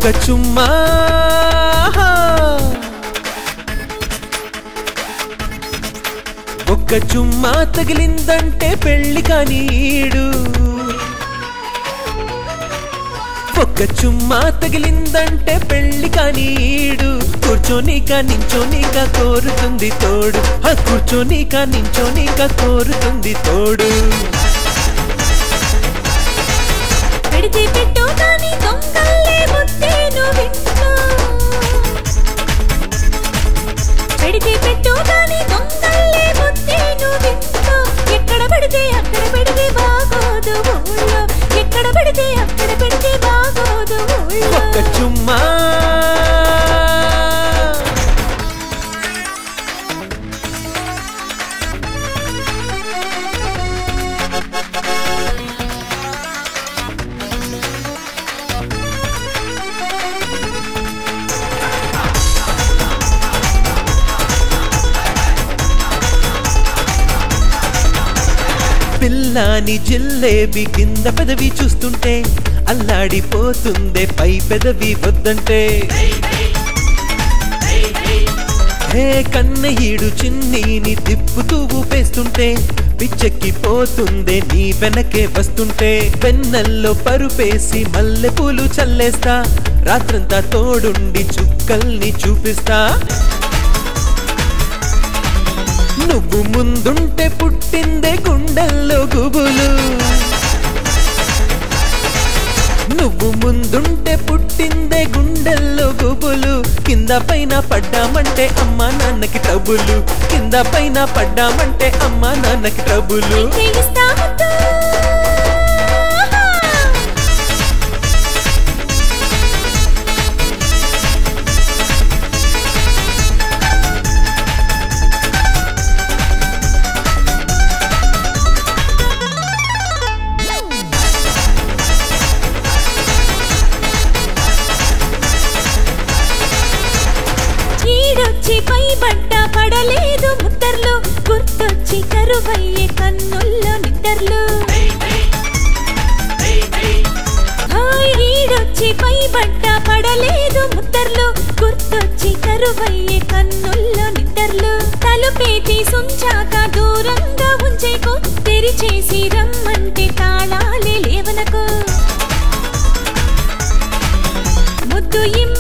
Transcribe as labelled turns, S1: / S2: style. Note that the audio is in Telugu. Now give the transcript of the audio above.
S1: చుమ్మా ఒక్క చుమ్మా తగిలిందంటే పెళ్లి కానీడు ఒక్క చుమ్మా తగిలిందంటే పెళ్లి కానీడు కూర్చోనిక నించోనిక కోరుతుంది తోడు ఆ కూర్చోనిక నించోనిక కోరుతుంది తోడు
S2: పెడితే పెట్టు కానీ దొంగల్లే ముత్తేను వింటూ పెడితే పెట్టు కానీ దొంగల్లే ముత్తేను వింటూ ఎక్కడ పెడితే అక్కడ పెడితే బాగోదు ఊళ్ళో ఎక్కడ పెడితే అక్కడ పెడితే బాగోదు ఊళ్ళో
S1: ఒక్క చుమ్మా పిల్లాని జిల్లేబి కింద పెదవి చూస్తుంటే అల్లాడిపోతుందే పై పెదవి వద్దంటే హే కన్నయ్యడు చిన్నీని తిప్పుతూ ఊపేస్తుంటే పిచ్చెక్కిపోతుందే నీ వెనకే వస్తుంటే వెన్నెల్లో పరుపేసి మల్లె పూలు చల్లేస్తా రాత్రంతా తోడుండి చుక్కల్ని చూపిస్తా నువ్వు ముందుంటే పుట్టిందే గుండెల్లో గుబులు నువ్వు ముందుంటే పుట్టిందే గుండెల్లో గుబులు కింద పైన పడ్డామంటే అమ్మా నాన్నకి ట్రబులు కింద పైన పడ్డామంటే అమ్మా నాన్నకి ట్రబులు
S2: అయితే ఇస్తా ముద్దు. ఈడొచ్చి పై బట్ట పడలేదు ముద్దర్లు గుర్తొచ్చి కరువయ్యే కన్నుల్లో నిద్దర్లు హాయ్ ఈడొచ్చి పై బట్ట పడలేదు ముద్దర్లు గుర్తొచ్చి కరువయ్యే కన్నుల్లో నిద్దర్లు తలుపేతి సుంచాక దూరంగా ఉంచేకు తెరిచేసి రమ్మంటే తాళాలే లేవనకు ముద్దు ఇమ్మ